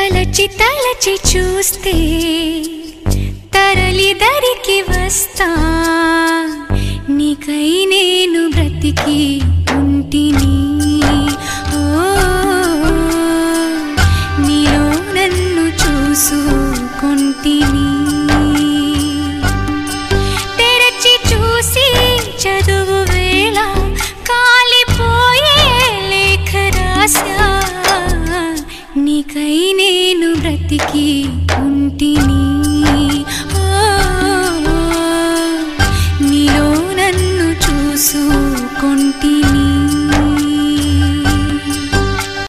తలచి తలచి చూస్తే తరలి దరికి వస్తా నీకై నేను బ్రతికి ఉంటిని ఓ నీలో నన్ను చూసుకుంటిని తెరచి చూసి చదువు వేళ కాలిపోయే లేఖ రాశా నీకై నేను బ్రతికి ఉంటిని